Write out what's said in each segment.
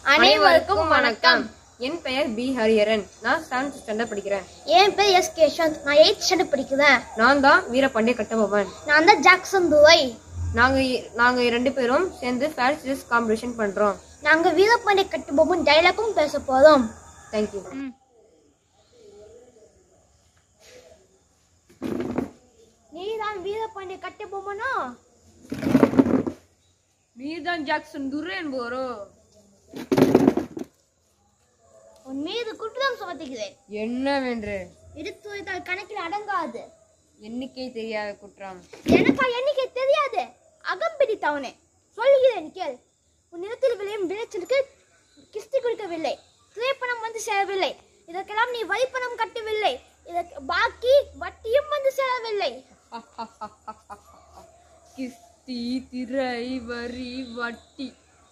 அனைவருக்கும் வணக்கம் என் பெயர் பி ஹரிஹரன் நான் செவன்த் ஸ்டாண்டர்ட் படிக்கிறேன் என் பேர் எஸ் கேஷந்த் நான் எயித் ஸ்டாண்டர்ட் படிக்கிறேன் நான் தான் வீரபாண்டிய கட்டபொம்மன் நான் தான் ஜாக்சன் துவை நாங்க இ- நாங்க ரெண்டு பேரும் சேர்ந்து ஃபேன்சி ட்ரெஸ் காம்படிஷன் பண்றோம் நாங்க வீரபாண்டிய கட்டுபொம்மன் டைலாக்கும் பேச போறோம் தேங்க்யூ நீ தான் வீரபாண்டிய கட்டுபொம்மனோ நீதான் ஜாக்சன் துரை என்பவரோ உன் மீது குற்றம் சுமத்துகிறேன் என்னவென்று எடுத்துரைத்தால் கணக்கில் அடங்காது எண்ணிக்கை தெரியாத குற்றம் எனக்கா எண்ணிக்கை தெரியாது அகம் பிடித்தவனே சொல்கிறேன் கேள் உன் நிலத்தில் விளையும் விளைச்சலுக்கு கிஸ்தி கொடுக்கவில்லை திரைப்பணம் வந்து சேரவில்லை இதற்கெல்லாம் நீ வரிப்பணம் கட்டவில்லை இதற்கு பாக்கி வட்டியும் வந்து சேரவில்லை கிஸ்தி திரை வரி வட்டி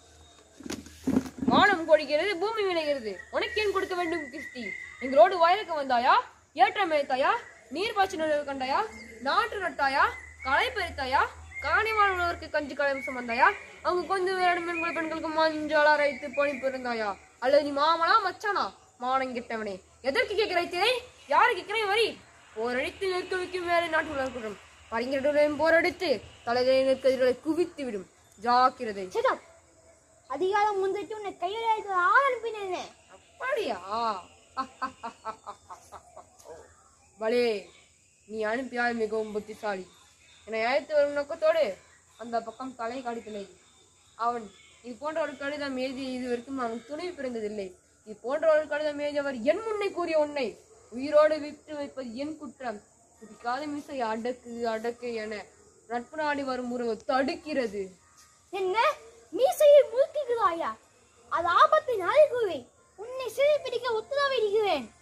வானம் கொடிக்கிறது பூமி விளைகிறது உனக்கு ஏன் கொடுக்க வேண்டும் கிஸ்தி எங்களோடு வயலுக்கு வந்தாயா ஏற்றம் மேய்த்தாயா நீர் பாய்ச்சினு கண்டாயா நாற்று நட்டாயா களை பறித்தாயா காணிவான் உழவருக்கு கஞ்சி கலம் சுமந்தாயா அவங்க கொஞ்சம் வேறு பெண்கள் பெண்களுக்கு மஞ்சள் அரைத்து பணி பிறந்தாயா அல்லது நீ மாமனா மச்சானா மானம் கெட்டவனே எதற்கு கேட்கிறாய் திரை யாரு கேட்கிறேன் வரி போரடித்து நிற்க வைக்கும் வேலை நாட்டு உலகம் அறிஞர்களுடன் போரடித்து தலைகளை நிற்கிறதை குவித்து விடும் ஜாக்கிரதை சேதம் அதிகாரம் முன்னிட்டு உன்னை கையில் அழைத்து ஆள் அனுப்பினேனே அப்படியா பலே நீ அனுப்பியால் மிகவும் புத்திசாலி என்னை அழைத்து வரும் நோக்கத்தோடு அந்த பக்கம் தலை காடித்தலை அவன் இது போன்ற ஒரு கடிதம் எழுதி இதுவரைக்கும் அவன் துணை பிறந்ததில்லை இது போன்ற ஒரு கடிதம் எழுதியவர் என் முன்னை கூறிய உன்னை உயிரோடு விட்டு வைப்பது என் குற்றம் பிடிக்காத மிசை அடக்கு அடக்கு என நட்பு நாடி வரும் உறவு தடுக்கிறது என்ன மீசையை முறுக்குகிறாயா அது ஆபத்தை நாளைக்குவே உன்னை சிறை பிடிக்க உத்தரவிடுகிறேன்